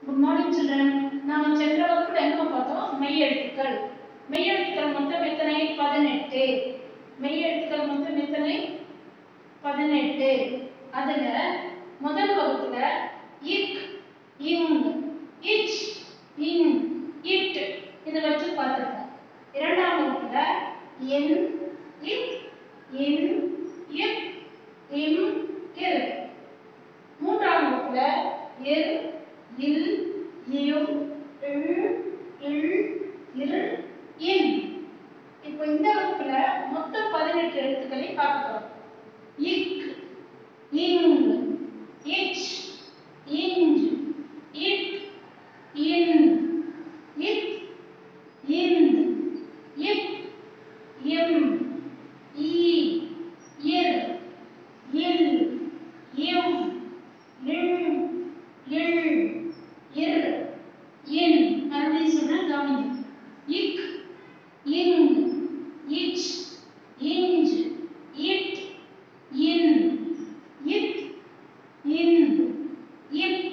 good morning children நாம் சென்ற வகுப்புல என்ன பார்த்தோம் மெய் எழுத்துக்கள் மெய் எழுத்துக்கள் மொத்தம் எத்தனை பதினெட்டு மெய் எழுத்துக்கள் மொத்தம் எத்தனை பதினெட்டு அதுல முதல் வகுப்புல இக் இங் இச் இன் இட் இதை வச்சு பார்த்துருக்கோம் இரண்டாம் வகுப்புல என் இக் இன் இப் இம் இர் மூன்றாம் வகுப்புல எர் இல் இம் இல் இல் இர் இன் இப்போ இந்த வகுப்புல மொத்தம் பதினெட்டு எழுத்துக்களை பார்க்க போறோம் இக் இங் இச் இஞ்ச் இட் இன் இத் இந்த் இப் இம் ஈ இர் இல் இவ் இல் இல் இர் இன் மறுபடியும் சொல்றேன் கவனிங்க இக் இங் இச் இஞ்ச் இட் இன் இத் இந்த் இப்